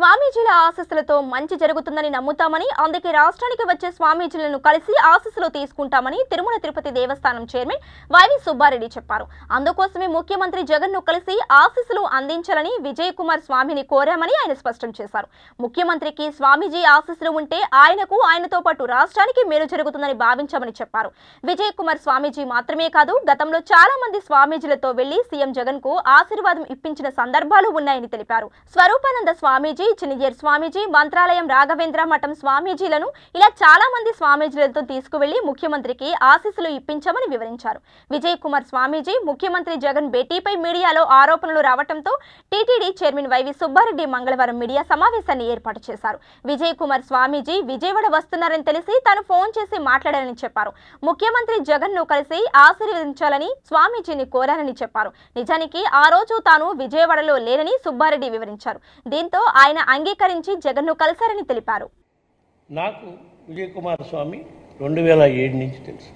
స్వామీజీల ఆశీస్సులతో మంచి జరుగుతుందని నమ్ముతామని అందుకే రాష్ట్రానికి వచ్చే స్వామీజీలను కలిసి ఆశీస్సులు తీసుకుంటామని తిరుమల తిరుపతి దేవస్థానం చైర్మన్ వైవి సుబ్బారెడ్డి చెప్పారు అందుకోసమే ముఖ్యమంత్రి జగన్ ను కలిసి ఆశీస్సులు అందించాలని విజయ్ కుమార్ స్వామిని కోరామని ఆయన స్పష్టం చేశారు ముఖ్యమంత్రికి స్వామీజీ ఆశీస్సులు ఉంటే ఆయనకు ఆయనతో పాటు రాష్ట్రానికి మేలు జరుగుతుందని భావించామని చెప్పారు విజయ్ కుమార్ స్వామీజీ మాత్రమే కాదు గతంలో చాలా మంది స్వామీజీలతో వెళ్లి సీఎం జగన్ కు ఆశీర్వాదం ఇప్పించిన సందర్భాలు ఉన్నాయని తెలిపారు స్వరూపానంద స్వామీజీ చిన్నజేర్ స్వామీజీ మంత్రాలయం రాఘవేంద్ర మఠం స్వామీజీలను ఇలా చాలా మంది స్వామీజీలతో తీసుకువెళ్లి ముఖ్యమంత్రికి ఆశీస్సులు ఇప్పించామని వివరించారు విజయ్ కుమార్ స్వామీజీ ముఖ్యమంత్రి జగన్ భేటీపై మీడియాలో ఆరోపణలు రావడంతో టీటీడీ చైర్మన్ వైవి సుబ్బారెడ్డి మంగళవారం మీడియా సమావేశాన్ని ఏర్పాటు చేశారు విజయ్ కుమార్ స్వామీజీ విజయవాడ వస్తున్నారని తెలిసి తాను ఫోన్ చేసి మాట్లాడారని చెప్పారు ముఖ్యమంత్రి జగన్ ను కలిసి ఆశీర్వదించాలని స్వామీజీని కోరానని చెప్పారు నిజానికి ఆ రోజు తాను విజయవాడలో లేనని సుబ్బారెడ్డి వివరించారు దీంతో ఆయన అంగీకరించి జగన్ ను కలిశారని తెలిపారు నాకు విజయ్ కుమార్ స్వామి రెండు వేల ఏడు నుంచి తెలుసు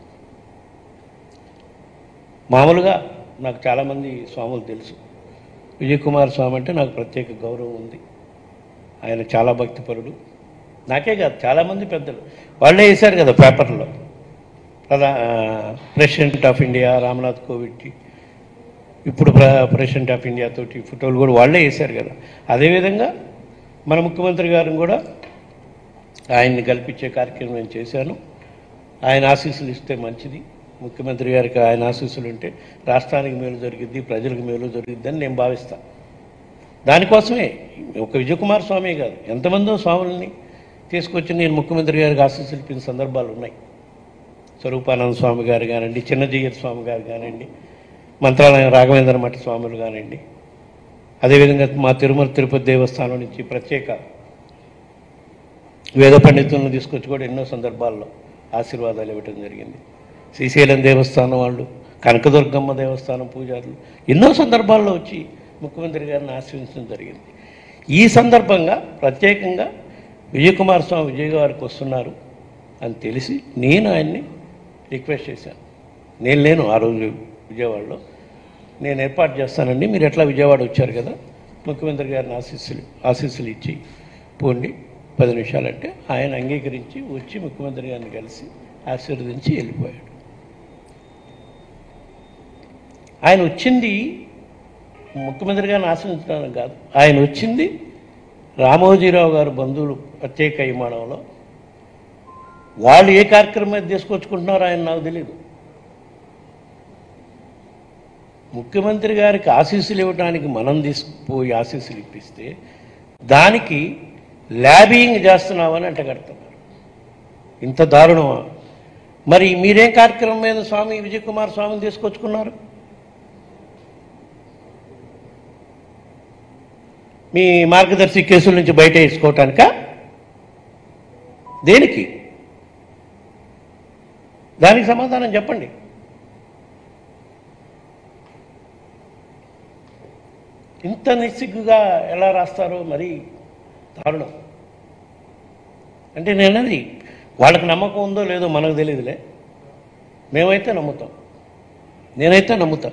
మామూలుగా నాకు చాలామంది స్వాములు తెలుసు విజయ్ కుమార్ స్వామి అంటే నాకు ప్రత్యేక గౌరవం ఉంది ఆయన చాలా భక్తిపరుడు నాకే కాదు చాలామంది పెద్దలు వాళ్ళే వేశారు కదా పేపర్లో ప్రధా president of India Ramnath Kovind ఇప్పుడు ప్ర ప్రెసిడెంట్ ఆఫ్ ఇండియా తోటి ఫోటోలు కూడా వాళ్ళే వేశారు కదా అదేవిధంగా మన ముఖ్యమంత్రి గారిని కూడా ఆయన్ని కల్పించే కార్యక్రమం నేను చేశాను ఆయన ఆశీస్సులు ఇస్తే మంచిది ముఖ్యమంత్రి గారికి ఆయన ఆశీస్సులు ఉంటే రాష్ట్రానికి మేలు జరిగిద్ది ప్రజలకు మేలు జరిగిద్ది అని నేను భావిస్తాను దానికోసమే ఒక విజయకుమార్ స్వామి కాదు ఎంతమందో స్వాములని తీసుకొచ్చి నేను ముఖ్యమంత్రి గారికి ఆశీస్సులు ఇప్పిన సందర్భాలు ఉన్నాయి స్వరూపానంద స్వామి గారు కానివ్వండి చిన్నజీయర్ స్వామి గారు కానివ్వండి మంత్రాలయం రాఘవేంద్ర మఠ స్వాములు కానివ్వండి అదేవిధంగా మా తిరుమల తిరుపతి దేవస్థానం నుంచి ప్రత్యేక వేద పండితులను తీసుకొచ్చి కూడా ఎన్నో సందర్భాల్లో ఆశీర్వాదాలు ఇవ్వటం జరిగింది శ్రీశైలం దేవస్థానం వాళ్ళు కనకదుర్గమ్మ దేవస్థానం పూజారులు ఎన్నో సందర్భాల్లో వచ్చి ముఖ్యమంత్రి గారిని ఆశీర్వించడం జరిగింది ఈ సందర్భంగా ప్రత్యేకంగా విజయకుమార్ స్వామి విజయ్ గారికి వస్తున్నారు అని తెలిసి నేను ఆయన్ని రిక్వెస్ట్ చేశాను నేను లేను ఆ రోజు విజయవాడలో నేను ఏర్పాటు చేస్తానండి మీరు ఎట్లా విజయవాడ వచ్చారు కదా ముఖ్యమంత్రి గారిని ఆశీస్సులు ఆశీస్సులు ఇచ్చి పోండి పది నిమిషాలంటే ఆయన అంగీకరించి వచ్చి ముఖ్యమంత్రి గారిని కలిసి ఆశీర్వదించి వెళ్ళిపోయాడు ఆయన వచ్చింది ముఖ్యమంత్రి గారిని ఆశీర్వదించడానికి కాదు ఆయన వచ్చింది రామోజీరావు గారు బంధువులు ప్రత్యేక విమానంలో వాళ్ళు ఏ కార్యక్రమం మీద తీసుకొచ్చుకుంటున్నారో ఆయన నాకు తెలియదు ముఖ్యమంత్రి గారికి ఆశీస్సులు ఇవ్వడానికి మనం తీసుకుపోయి ఆశీస్సులు ఇప్పిస్తే దానికి ల్యాబింగ్ చేస్తున్నామని అంటగడుతున్నారు ఇంత దారుణమా మరి మీరేం కార్యక్రమం మీద స్వామి విజయ్ కుమార్ స్వామిని తీసుకొచ్చుకున్నారు మీ మార్గదర్శి కేసుల నుంచి బయట వేసుకోవటానికా దేనికి దానికి సమాధానం చెప్పండి ఇంత నిస్సిగ్గుగా ఎలా రాస్తారో మరి దారుణం అంటే నేనది వాళ్ళకి నమ్మకం ఉందో లేదో మనకు తెలియదులే మేమైతే నమ్ముతాం నేనైతే నమ్ముతా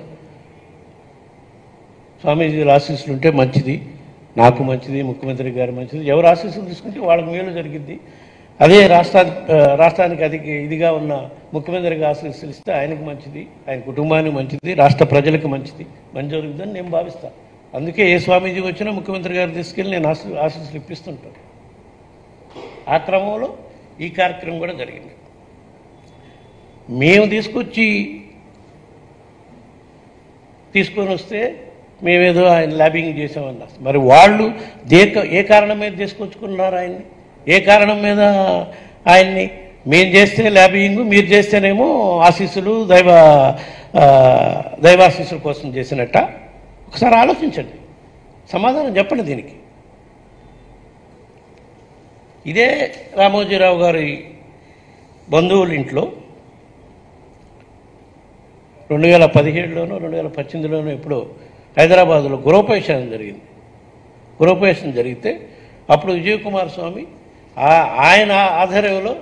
స్వామీజీ ఆశీస్సులు ఉంటే మంచిది నాకు మంచిది ముఖ్యమంత్రి గారు మంచిది ఎవరు ఆశీస్సులు తీసుకుంటే వాళ్ళకి మేలు జరిగిద్ది అదే రాష్ట్రానికి ఆ, రాష్ట్రానికి అది ఇదిగా ఉన్న ముఖ్యమంత్రికి ఆశీస్సులు ఇస్తే ఆయనకు మంచిది ఆయన కుటుంబానికి మంచిది రాష్ట్ర ప్రజలకు మంచిది మంచి జరుగుతుందని నేను భావిస్తాను అందుకే ఏ స్వామీజీ వచ్చినా ముఖ్యమంత్రి గారు తీసుకెళ్ళి నేను ఆశీ ఆశీస్సులు ఇప్పిస్తుంటాను ఆ క్రమంలో ఈ కార్యక్రమం కూడా జరిగింది మేము తీసుకొచ్చి తీసుకొని వస్తే మేమేదో ఆయన ల్యాబింగ్ చేసామన్నా మరి వాళ్ళు దే ఏ కారణం మీద తీసుకొచ్చుకున్నారు ఆయన్ని ఏ కారణం మీద ఆయన్ని మేము చేస్తే ల్యాబింగ్ మీరు చేస్తేనేమో ఆశీస్సులు దైవ ఆ, దైవాశీస్సుల కోసం చేసినట్ట ఒకసారి ఆలోచించండి సమాధానం చెప్పండి దీనికి ఇదే రామోజీరావు గారి బంధువుల ఇంట్లో రెండు వేల పదిహేడులోనో రెండు వేల పద్దెనిమిదిలోనో ఎప్పుడో హైదరాబాద్లో గృహప్రవేశం జరిగింది గృహప్రవేశం జరిగితే అప్పుడు విజయ్ కుమార్ స్వామి ఆ- ఆయన ఆధ్వర్యంలో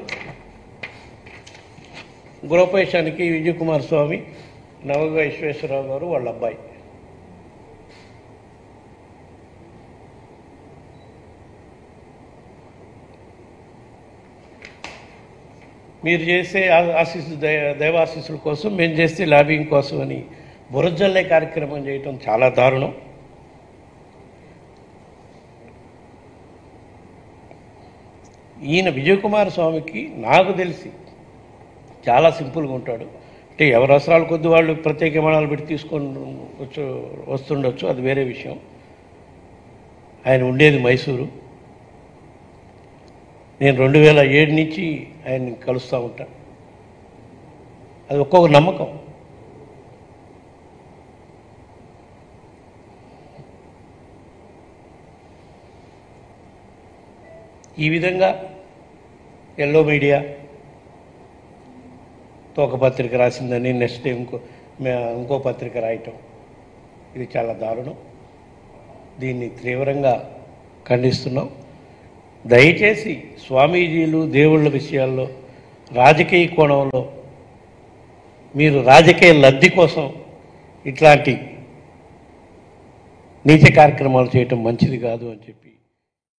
గృహప్రవేశానికి విజయ్ కుమార్ స్వామి నవగ విశ్వేశ్వరరావు గారు వాళ్ళ అబ్బాయి మీరు చేసే ఆ- ఆశీస్సు దై- దైవాశీస్సుల కోసం మేము చేస్తే లాబింగ్ కోసం అని బురజల్లే కార్యక్రమం చేయటం చాలా దారుణం ఈయన విజయకుమార స్వామికి నాకు తెలిసి చాలా సింపుల్గా ఉంటాడు అంటే ఎవరి అవసరాల కొద్ది వాళ్ళు ప్రత్యేక విమానాలు పెట్టి తీసుకొని వచ్చు వస్తుండొచ్చు అది వేరే విషయం ఆయన ఉండేది మైసూరు నేను రెండు వేల ఏడు నుంచి ఆయన్ని కలుస్తూ ఉంటా అది ఒక్కొక్క నమ్మకం ఈ విధంగా ఎల్లో మీడియా తోక పత్రిక రాసిందని నెక్స్ట్ డే ఇంకో మే- ఇంకో పత్రిక రాయటం ఇది చాలా దారుణం దీన్ని తీవ్రంగా ఖండిస్తున్నాం దయచేసి స్వామీజీలు దేవుళ్ళ విషయాల్లో రాజకీయ కోణంలో మీరు రాజకీయ లబ్ధి కోసం ఇట్లాంటి నీచ కార్యక్రమాలు చేయటం మంచిది కాదు అని చెప్పి